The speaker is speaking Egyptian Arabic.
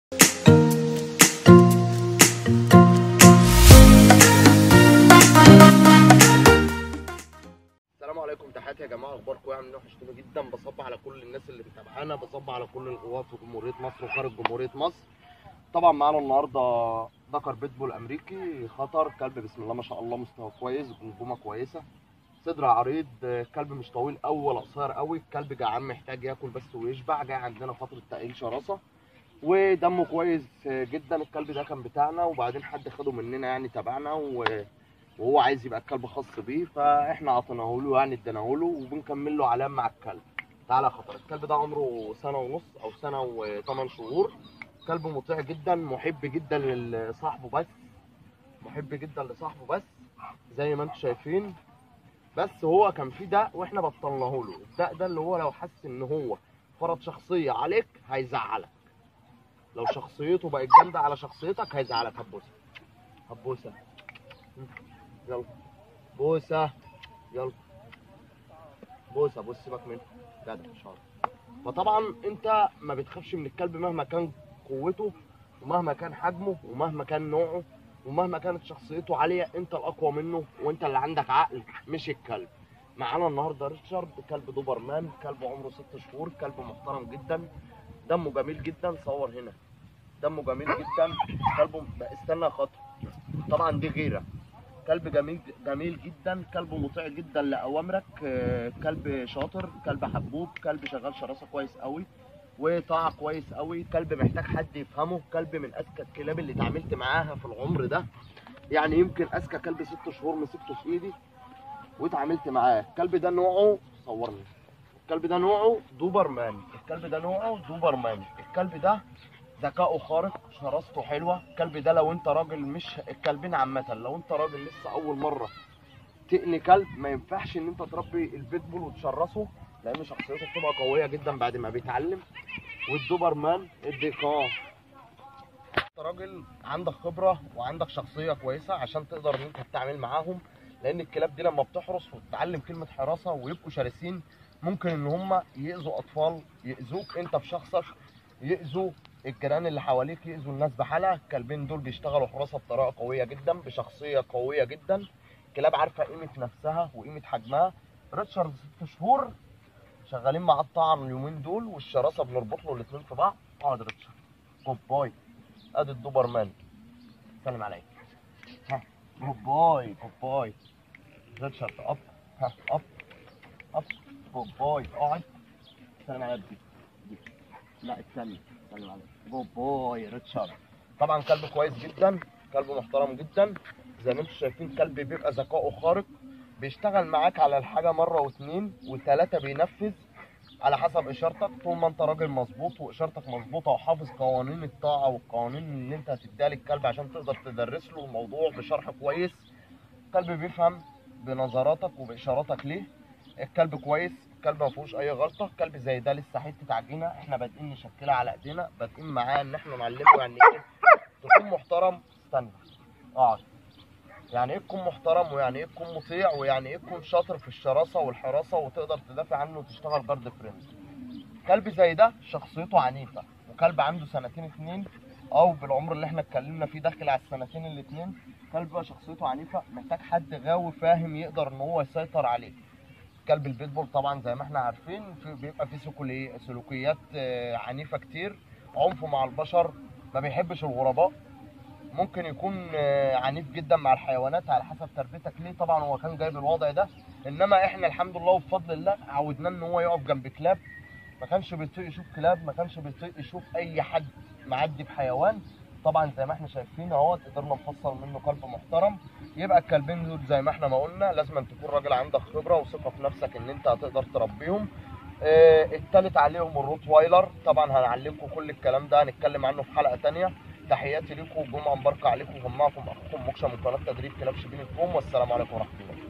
السلام عليكم تحياتي يا جماعه اخباركم ايه عاملين وحشتوني جدا بصب على كل الناس اللي بتتابعانا بصب على كل القوات في جمهوريه مصر وخارج جمهوريه مصر طبعا معانا النهارده ذكر بيتبول امريكي خطر كلب بسم الله ما شاء الله مستوى كويس جمجمه كويسه صدر عريض كلب مش طويل قوي ولا قصير قوي الكلب جعان محتاج ياكل بس ويشبع جاي عندنا فتره تقليل شراسه ودمه كويس جدا الكلب ده كان بتاعنا وبعدين حد خده مننا يعني تبعنا و... وهو عايز يبقى الكلب خاص بيه فاحنا عطيناه له يعني اديناه له وبنكمل له علام مع الكلب تعالى يا خطر الكلب ده عمره سنه ونص او سنه وثمان شهور كلب مطيع جدا محب جدا لصاحبه بس محب جدا لصاحبه بس زي ما انتم شايفين بس هو كان في دق واحنا بطلناه له الدق ده اللي هو لو حس ان هو فرض شخصيه عليك هيزعلك لو شخصيته بقت جامده على شخصيتك هيزعلك هتبوسها هتبوسها يلا بوسه يلا بوسه بص سيبك منه جدع شاطر فطبعا انت ما بتخافش من الكلب مهما كان قوته ومهما كان حجمه ومهما كان نوعه ومهما كانت شخصيته عاليه انت الاقوى منه وانت اللي عندك عقل مش الكلب معانا النهارده ريتشارد كلب دوبرمان كلب عمره ست شهور كلب محترم جدا دمه جميل جدا صور هنا دمه جميل جدا كلبه استنى يا خاطر طبعا دي غيره كلب جميل جميل جدا كلب مطيع جدا لاوامرك آه، كلب شاطر كلب حبوب كلب شغال شراسه كويس قوي وطاعه كويس قوي كلب محتاج حد يفهمه كلب من اذكى الكلاب اللي اتعاملت معاها في العمر ده يعني يمكن اذكى كلب ست شهور مسكته في ايدي واتعاملت معاه الكلب ده نوعه صورني الكلب ده نوعه دوبرمان الكلب ده نوعه دوبرمان الكلب ده ذكائه خارق شراسته حلوه الكلب ده لو انت راجل مش الكلبين عامه لو انت راجل لسه اول مره تقني كلب ما ينفعش ان انت تربي البيتبول وتشرسه لان شخصيته بتبقى قويه جدا بعد ما بيتعلم والدوبرمان الدقاق انت راجل عندك خبره وعندك شخصيه كويسه عشان تقدر ان انت تتعامل معاهم لان الكلاب دي لما بتحرس وتتعلم كلمه حراسه ويبقوا شرسين ممكن ان هم ياذوا اطفال ياذوك انت في شخصك ياذوا الجيران اللي حواليك ياذوا الناس بحالها الكلبين دول بيشتغلوا حراسه بطريقه قويه جدا بشخصيه قويه جدا كلاب عارفه قيمه نفسها وقيمه حجمها ريتشارد ست شهور شغالين مع الطعن اليومين دول والشراسه بنربط له الاثنين في بعض اقعد ريتشارد جود باي ادي الدوبرمان سلم عليك ها جود باي جود باي ريتشارد اب ها اب اب جود باي اقعد سلم على دي دي لا الثانيه سلم عليك جود باي ريتشارد طبعا كلب كويس جدا كلب محترم جدا زي ما انتم شايفين كلب بيبقى ذكائه خارق بيشتغل معاك على الحاجه مره واثنين وثلاثه بينفذ على حسب اشارتك طول ما انت راجل مظبوط واشارتك مظبوطه وحافظ قوانين الطاعه والقوانين اللي انت هتديها للكلب عشان تقدر تدرس له الموضوع بشرح كويس الكلب بيفهم بنظراتك وباشاراتك ليه الكلب كويس الكلب ما فيهوش اي غلطه الكلب زي ده لسه حته عجينه احنا بادئين نشكلها على ايدينا بادئين معاه ان احنا نعلمه يعني ايه تكون محترم استنى اقعد يعني ايه تكون محترم ويعني ايه تكون مطيع ويعني ايه تكون شاطر في الشراسه والحراسه وتقدر تدافع عنه وتشتغل جارد فريند كلب زي ده شخصيته عنيفه وكلب عنده سنتين اتنين او بالعمر اللي احنا اتكلمنا فيه داخل على السنتين الاتنين كلب بقى شخصيته عنيفه محتاج حد غاوي فاهم يقدر ان هو يسيطر عليه كلب البيتبول طبعا زي ما احنا عارفين في بيبقى فيه سلوكي- سلوكيات آه، عنيفه كتير عنف مع البشر ما بيحبش الغرباء ممكن يكون آه، عنيف جدا مع الحيوانات على حسب تربيتك ليه طبعا هو كان جايب الوضع ده انما احنا الحمد لله وبفضل الله عودناه ان هو يقف جنب كلاب ما كانش بيطيق يشوف كلاب ما كانش بيطيق يشوف اي حد معدي بحيوان طبعا زي ما احنا شايفين اهوت قدرنا نفصل منه كلب محترم يبقى الكلبين دول زي ما احنا ما قلنا لازم أن تكون راجل عندك خبره وثقه في نفسك ان انت هتقدر تربيهم آه، التالت عليهم الروت وايلر طبعا هنعلمكم كل الكلام ده هنتكلم عنه في حلقه تانية تحياتي ليكم جمعه مباركه عليكم ومعكم اخوكم موكشة من قناه تدريب كلاب شبين الكوم والسلام عليكم ورحمه الله